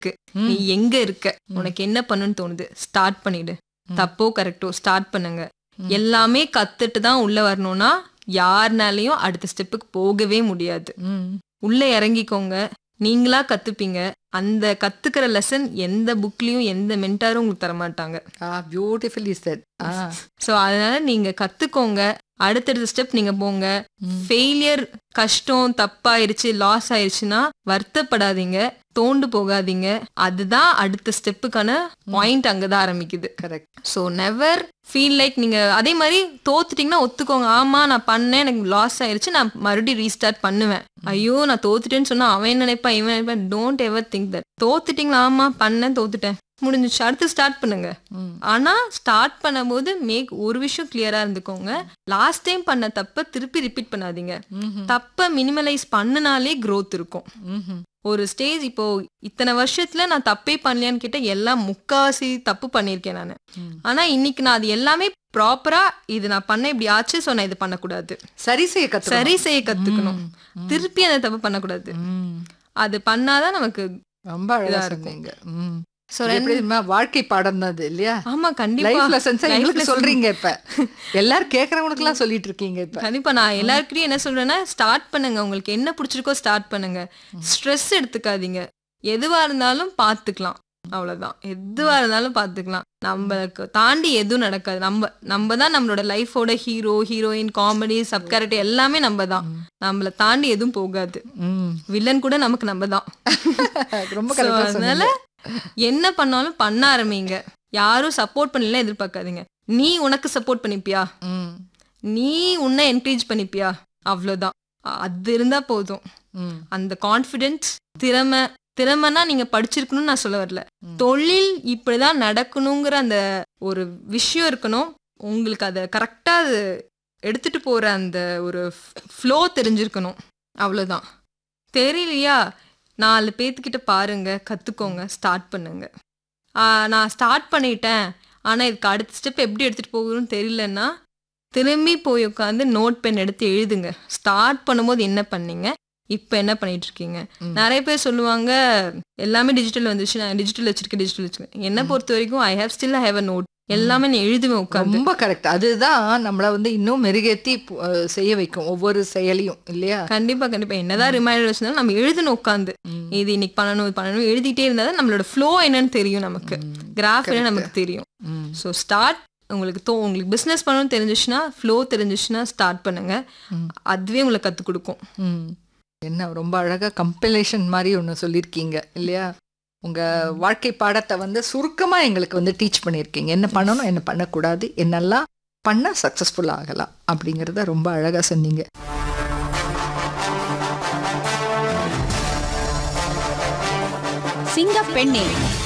இருக்கு நீ எங்க இருக்க உனக்கு என்ன பண்ணணும்னு தோணுது ஸ்டார்ட் பண்ணிடு தப்போ கரெக்டோ ஸ்டார்ட் பண்ணுங்க எல்லாமே கத்துட்டு தான் உள்ள வரணும்னா யாருனாலையும் அடுத்த ஸ்டெப்புக்கு போகவே முடியாது ம் உள்ள இறங்கிக்கோங்க நீங்களா கத்துப்பீங்க அந்த கத்துக்கிற லெசன் எந்த புக்லயும் எந்த மென்டாரும் உங்களுக்கு தர மாட்டாங்க ஆ பியூட்டிஃபுல்லி செட் ஆ ஸோ அதனால நீங்க கத்துக்கோங்க அடுத்தடுத்த ஸ்டெப் நீங்க போங்க ஃபெயிலியர் கஷ்டம் தப்பாயிருச்சு லாஸ் ஆயிருச்சுன்னா வருத்தப்படாதீங்க தோண்டு போகாதீங்க அதுதான் அடுத்த ஸ்டெப்புக்கான பாயிண்ட் அங்கதான் ஆரம்பிக்குது correct so never feel like நீங்க அதே மாதிரி தோத்துட்டீங்கன்னா ஒத்துக்கோங்க ஆமா நான் பண்ணேன் எனக்கு லாஸ் ஆயிருச்சு நான் மறுபடியும் ரீஸ்டார்ட் பண்ணுவேன் ஐயோ நான் தோத்துட்டேன்னு சொன்னா அவன் என்ன நினைப்பான் இவன் நினைப்பான் டோன்ட் எவர் திங்க் தட் தோத்துட்டீங்களா ஆமா பண்ணேன் தோத்துட்டேன் முடிஞ்சிச்சு அடுத்து ஸ்டார்ட் பண்ணுங்க ம் ஆனா ஸ்டார்ட் பண்ணும்போது மேக் ஒரு விஷயம் கிளியரா இருந்துக்கோங்க லாஸ்ட் டைம் பண்ண தப்ப திருப்பி ரிப்பீட் பண்ணாதீங்க ம்ஹும். தப்ப மினிமலைஸ் பண்ணுனாலே growth இருக்கும் ம்ஹும். ஒரு ஸ்டேஜ் இப்போ இத்தனை வருஷத்துல நான் தப்பே பண்ணலையான்னு கேட்ட எல்லாம் முக்காவாசி தப்பு பண்ணியிருக்கேன் நான் ம். ஆனா இன்னைக்கு நான் அது எல்லாமே ப்ராப்பரா இது நான் பண்ண இப்படி ஆச்சு ஸோ நான் இது பண்ணக்கூடாது சரி செய்ய கத்து சரி செய்ய கத்துக்கணும் திருப்பி அந்த தப்பு பண்ணக்கூடாது அது பண்ணாதான் நமக்கு ரொம்ப அழகா இதா இருக்கும். சொன்னீங்க ம். ஸோ இது எப்படி தெரியுமா? வாழ்க்கை பாடம் தான் அது இல்லையா ஆமா கண்டிப்பா லைஃப் லெசன்ஸ் Life எங்களுக்கு lesson. சொல்றீங்க இப்ப எல்லாரும் கேக்குறவங்களுக்கு எல்லாம் சொல்லிட்டு இருக்கீங்க இப்ப கண்டிப்பா நான் எல்லாருக்கிட்டையும் என்ன சொல்றேன்னா ஸ்டார்ட் பண்ணுங்க உங்களுக்கு என்ன பிடிச்சிருக்கோ ஸ்டார்ட் பண்ணுங்க ஸ்ட்ரெஸ் எடுத்துக்காதீங்க எதுவா இருந்தாலும் பார்த்துக்கலாம் அவ்வளவுதான் எதுவா இருந்தாலும் பார்த்துக்கலாம் நம்மளுக்கு தாண்டி எதுவும் நடக்காது நம்ம நம்ம தான் நம்மளோட லைஃபோட hero heroine comedy sub character எல்லாமே நம்ம தான் நம்மளை தாண்டி எதுவும் போகாது ம். வில்லன் கூட நமக்கு நம்ம தான் ரொம்ப So, கரெக்டா அதனால சொன்னீங்க என்ன பண்ணாலும் பண்ண ஆரம்பிங்க யாரும் சப்போர்ட் பண்ணலாம் எதிர்பார்க்காதீங்க நீ உனக்கு சப்போர்ட் பண்ணிப்பியா ம். நீ உன்னை என்கரேஜ் பண்ணிப்பியா அவ்வளோதான் அது இருந்தா போதும் ம். அந்த கான்ஃபிடென்ஸ் திறமை திறமைனா நீங்க படிச்சிருக்கணும்னு நான் சொல்ல வரல ம். தொழில் இப்படிதான் நடக்கணுங்கிற அந்த ஒரு விஷயம் இருக்கணும் உங்களுக்கு அதை கரெக்டா அது எடுத்துட்டு போற அந்த ஒரு ஃப்ளோ தெரிஞ்சிருக்கணும் அவ்வளோதான் தெரியலையா நாலு பேத்துக்கிட்ட பாருங்க கத்துக்கோங்க ஸ்டார்ட் பண்ணுங்க ஆ, நான் ஸ்டார்ட் பண்ணிட்டேன் ஆனா இதுக்கு அடுத்த ஸ்டெப் எப்படி எடுத்துட்டு போகணும்னு தெரியலன்னா திரும்பி போய் உட்காந்து நோட் பென் எடுத்து எழுதுங்க ஸ்டார்ட் பண்ணும்போது என்ன பண்ணீங்க இப்போ என்ன பண்ணிட்டு இருக்கீங்க ம். நிறைய பேர் சொல்லுவாங்க எல்லாமே டிஜிட்டல் வந்துச்சு நான் டிஜிட்டல் வச்சிருக்கேன் டிஜிட்டல் வச்சிருக்கேன் என்ன பொறுத்த வரைக்கும் I have still have a note எல்லாமே நான் எழுதுவேன் உட்காந்து ரொம்ப கரெக்ட் அதுதான் நம்மள வந்து இன்னும் மெருகேத்தி அஹ், செய்ய வைக்கும் ஒவ்வொரு செயலியும் இல்லையா கண்டிப்பா கண்டிப்பா என்னதான் ரிமைண்டர் வச்சிருந்தாலும் நம்ம எழுதணும் உட்காந்து ம். இது இன்னைக்கு பண்ணணும் இது பண்ணணும் எழுதிட்டே இருந்தா தான் நம்மளோட ஃப்ளோ என்னன்னு தெரியும் நமக்கு கிராஃப் என்ன நமக்கு தெரியும் ம். ஸோ ஸ்டார்ட் உங்களுக்கு தோ உங்களுக்கு பிஸ்னஸ் பண்ணணும்னு தெரிஞ்சிச்சுன்னா ஃப்ளோ தெரிஞ்சிச்சுன்னா ஸ்டார்ட் பண்ணுங்க ம். அதுவே உங்களுக்கு கற்றுக் கொடுக்கும் ம். என்ன ரொம்ப அழகா கம்பைலேஷன் மாதிரி ஒன்று சொல்லியிருக்கீங்க இல்லையா உங்க வாழ்க்கை பாடத்தை வந்து சுருக்கமா எங்களுக்கு வந்து டீச் பண்ணியிருக்கீங்க என்ன பண்ணணும் என்ன பண்ணக்கூடாது என்னெல்லாம் பண்ண சக்ஸஸ்ஃபுல் ஆகலாம் அப்படிங்கிறத ரொம்ப அழகா சொன்னீங்க சிங்கப்பெண்ணே